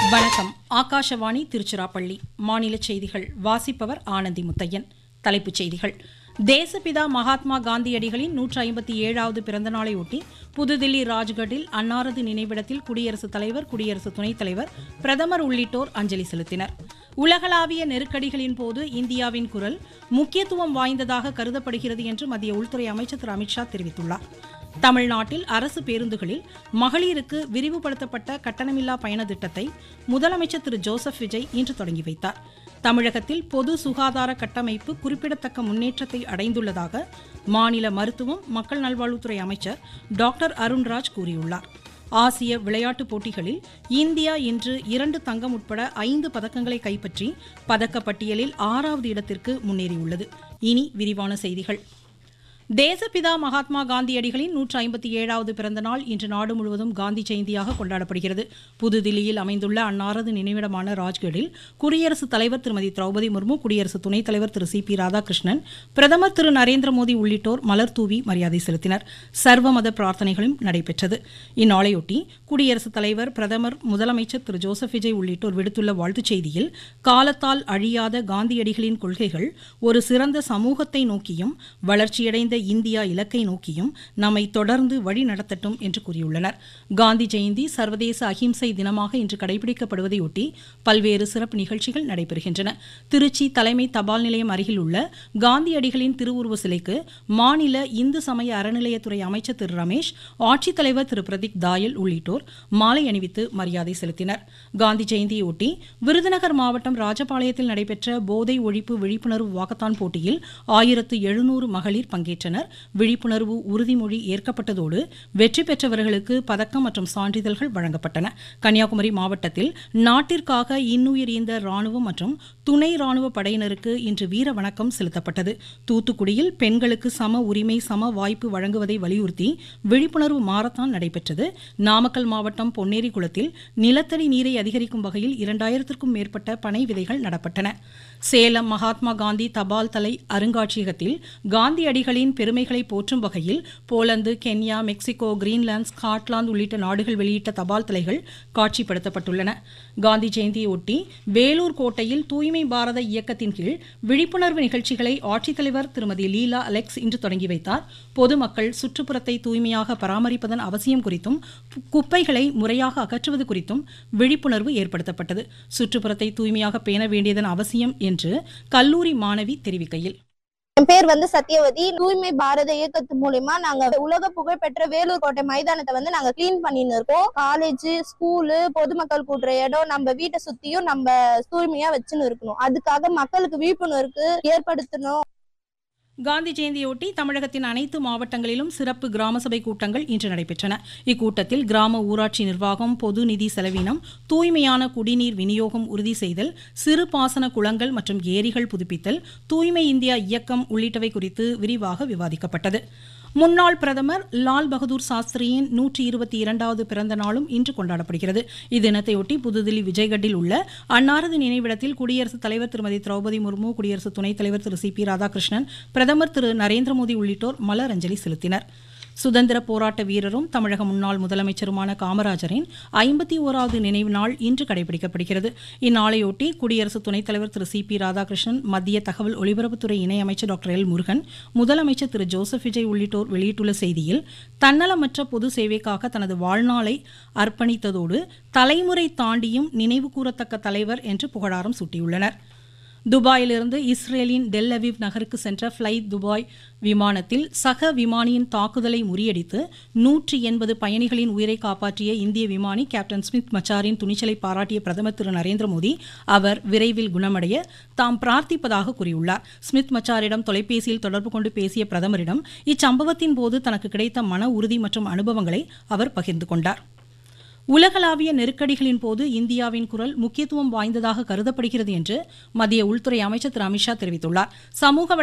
வணக்கம் ஆகாஷவாணி திருச்சிராப்பள்ளி மாநில செய்திகள் வாசிப்பவர் ஆனந்தி முத்தையன் தலைப்புச் செய்திகள் தேசப்பிதா மகாத்மா காந்தியடிகளின் நூற்று ஐம்பத்தி ஏழாவது பிறந்தநாளையொட்டி புதுதில்லி ராஜ்கட்டில் அன்னாரது நினைவிடத்தில் குடியரசுத் தலைவர் குடியரசு துணைத் தலைவர் பிரதமர் உள்ளிட்டோர் அஞ்சலி செலுத்தினர் உலகளாவிய நெருக்கடிகளின் போது இந்தியாவின் குரல் முக்கியத்துவம் வாய்ந்ததாக கருதப்படுகிறது என்று மத்திய உள்துறை அமைச்சர் திரு அமித்ஷா தெரிவித்துள்ளார் தமிழ்நாட்டில் அரசு பேருந்துகளில் மகளிருக்கு விரிவுபடுத்தப்பட்ட கட்டணமில்லா பயண திட்டத்தை முதலமைச்சர் திரு ஜோசப் விஜய் இன்று தொடங்கி வைத்தார் தமிழகத்தில் பொது சுகாதார கட்டமைப்பு குறிப்பிடத்தக்க முன்னேற்றத்தை அடைந்துள்ளதாக மாநில மருத்துவம் மக்கள் நல்வாழ்வுத்துறை அமைச்சர் டாக்டர் அருண்ராஜ் கூறியுள்ளார் ஆசிய விளையாட்டுப் போட்டிகளில் இந்தியா இன்று இரண்டு தங்கம் உட்பட ஐந்து பதக்கங்களை கைப்பற்றி பதக்கப்பட்டியலில் ஆறாவது இடத்திற்கு முன்னேறியுள்ளது இனி விரிவான செய்திகள் தேசப்பிதா மகாத்மா காந்தியடிகளின் நூற்று ஐம்பத்தி ஏழாவது பிறந்த நாள் இன்று நாடு முழுவதும் காந்தி ஜெயந்தியாக கொண்டாடப்படுகிறது புதுதில்லியில் அமைந்துள்ள அன்னாரது நினைவிடமான ராஜ்கட்டில் குடியரசுத் தலைவர் திருமதி திரௌபதி முர்மு குடியரசு துணைத் தலைவர் திரு சி பி ராதாகிருஷ்ணன் பிரதமர் திரு நரேந்திர மோடி உள்ளிட்டோர் மலர் தூவி மரியாதை செலுத்தினர் சர்வ மத பிரார்த்தனைகளும் நடைபெற்றது இந்நாளையொட்டி குடியரசுத் தலைவர் பிரதமர் முதலமைச்சர் திரு ஜோசப் விஜய் உள்ளிட்டோர் விடுத்துள்ள வாழ்த்துச் செய்தியில் காலத்தால் அழியாத காந்தியடிகளின் கொள்கைகள் ஒரு சிறந்த சமூகத்தை நோக்கியும் வளர்ச்சியடைந்த இந்தியா இலக்கை நோக்கியும் நம்மை தொடர்ந்து வழி நடத்தட்டும் என்று கூறியுள்ளனர் காந்தி ஜெயந்தி சர்வதேச அஹிம்சை தினமாக இன்று கடைபிடிக்கப்படுவதையொட்டி பல்வேறு சிறப்பு நிகழ்ச்சிகள் நடைபெறுகின்றன திருச்சி தலைமை தபால் நிலையம் அருகில் உள்ள காந்தியடிகளின் திருவுருவ சிலைக்கு மாநில இந்து சமய அறநிலையத்துறை அமைச்சர் திரு ரமேஷ் ஆட்சித்தலைவர் திரு பிரதீக் தாயல் உள்ளிட்டோர் மாலை அணிவித்து மரியாதை செலுத்தினர் காந்தி ஜெயந்தியொட்டி விருதுநகர் மாவட்டம் ராஜபாளையத்தில் நடைபெற்ற போதை ஒழிப்பு விழிப்புணர்வு வாக்கத்தான் போட்டியில் ஆயிரத்து எழுநூறு மகளிர் பங்கேற்றனர் விழிப்புணர்வு உறுதிமொழி ஏற்கப்பட்டதோடு வெற்றி பெற்றவர்களுக்கு பதக்கம் மற்றும் சான்றிதழ்கள் வழங்கப்பட்டன கன்னியாகுமரி மாவட்டத்தில் நாட்டிற்காக இன்னுயிர் ஈந்த ராணுவம் மற்றும் துணை ராணுவ படையினருக்கு இன்று வீர வணக்கம் செலுத்தப்பட்டது தூத்துக்குடியில் பெண்களுக்கு சம உரிமை சம வாய்ப்பு வழங்குவதை வலியுறுத்தி விழிப்புணர்வு மாரத்தான் நடைபெற்றது நாமக்கல் மாவட்டம் பொன்னேரி குளத்தில் நிலத்தடி நீரை அதிகரிக்கும் வகையில் இரண்டாயிரத்திற்கும் மேற்பட்ட பனை விதைகள் நடப்பட்டன சேலம் மகாத்மா காந்தி தபால் தலை அருங்காட்சியகத்தில் காந்தியடிகளின் பெருமைகளை போற்றும் வகையில் Poland Kenya Mexico Greenland Scotland உள்ளிட்ட நாடுகள் வெளியிட்ட தபால் தலைகள் காட்சிப்படுத்தப்பட்டுள்ளன காந்தி ஜெயந்தியொட்டி வேலூர் கோட்டையில் தூய்மை பாரத இயக்கத்தின் கீழ் விழிப்புணர்வு நிகழ்ச்சிகளை ஆட்சித்தலைவர் திருமதி லீலா அலெக்ஸ் இன்று தொடங்கி வைத்தார் பொதுமக்கள் சுற்றுப்புறத்தை தூய்மையாக பராமரிப்பதன் அவசியம் குறித்தும் குப்பைகளை முறையாக அகற்றுவது குறித்தும் விழிப்புணர்வு ஏற்படுத்தப்பட்டது சுற்றுப்புறத்தை தூய்மையாக பேண வேண்டியதன் அவசியம் என்று கல்லூரி மாணவி தெரிவிக்கையில் என் பேர் வந்து சத்யவதி தூய்மை பாரத இயக்கத்து மூலியமா நாங்க உலக புகழ்பெற்ற வேலூர் கோட்டை மைதானத்தை வந்து நாங்க கிளீன் பண்ணின்னு இருக்கோம் காலேஜ் ஸ்கூலு பொதுமக்கள் கூட்டுற இடம் நம்ம வீட்டை சுத்தியும் நம்ம தூய்மையா வச்சுன்னு இருக்கணும் அதுக்காக மக்களுக்கு விழிப்புணர்வு ஏற்படுத்தணும் காந்தி ஜெயந்தியொட்டி தமிழகத்தின் அனைத்து மாவட்டங்களிலும் சிறப்பு கிராம சபை கூட்டங்கள் இன்று நடைபெற்றன இக்கூட்டத்தில் கிராம ஊராட்சி நிர்வாகம் பொது நிதி செலவினம் தூய்மையான குடிநீர் விநியோகம் உறுதி செய்தல் சிறு பாசன குளங்கள் மற்றும் ஏரிகள் புதுப்பித்தல் தூய்மை இந்தியா இயக்கம் உள்ளிட்டவை குறித்து விரிவாக விவாதிக்கப்பட்டது முன்னாள் பிரதமர் லால் பகதூர் சாஸ்திரியின் நூற்றி இருபத்தி இரண்டாவது பிறந்த நாளும் இன்று கொண்டாடப்படுகிறது இத்தினத்தையொட்டி புதுதில்லி விஜய்கட்டில் உள்ள அன்னாரது நினைவிடத்தில் குடியரசுத் தலைவர் திருமதி திரௌபதி முர்மு குடியரசு துணைத் தலைவர் திரு சி பி ராதாகிருஷ்ணன் பிரதமர் திரு நரேந்திர மோடி உள்ளிட்டோர் மலர் அஞ்சலி செலுத்தினர் சுதந்திர போராட்ட வீரரும் தமிழக முன்னாள் முதலமைச்சருமான காமராஜரின் ஐம்பத்தி ஓராவது நினைவு நாள் இன்று கடைபிடிக்கப்படுகிறது இந்நாளையொட்டி குடியரசு துணைத் தலைவர் திரு சி பி ராதாகிருஷ்ணன் மத்திய தகவல் ஒலிபரப்புத்துறை இணையமைச்சர் டாக்டர் எல் முருகன் முதலமைச்சர் திரு ஜோசப் விஜய் உள்ளிட்டோர் வெளியிட்டுள்ள செய்தியில் தன்னலமற்ற பொது சேவைக்காக தனது வாழ்நாளை அர்ப்பணித்ததோடு தலைமுறை தாண்டியும் நினைவு கூறத்தக்க தலைவர் என்று புகழாரம் சூட்டியுள்ளனர் துபாயிலிருந்து இஸ்ரேலின் டெல் அவீவ் நகருக்கு சென்ற ஃப்ளை துபாய் விமானத்தில் சக விமானியின் தாக்குதலை முறியடித்து நூற்றி எண்பது பயணிகளின் உயிரை காப்பாற்றிய இந்திய விமானி கேப்டன் ஸ்மித் மச்சாரின் துணிச்சலை பாராட்டிய பிரதமர் திரு நரேந்திர மோடி அவர் விரைவில் குணமடைய தாம் பிரார்த்திப்பதாக கூறியுள்ளார் ஸ்மித் மச்சாரிடம் தொலைபேசியில் தொடர்பு கொண்டு பேசிய பிரதமரிடம் இச்சம்பவத்தின் போது தனக்கு கிடைத்த மன உறுதி மற்றும் அனுபவங்களை அவர் பகிர்ந்து கொண்டார் உலகளாவிய நெருக்கடிகளின் போது இந்தியாவின் குரல் முக்கியத்துவம் வாய்ந்ததாக கருதப்படுகிறது என்று மத்திய உள்துறை அமைச்சர் திரு அமித்ஷா தெரிவித்துள்ளார் சமூக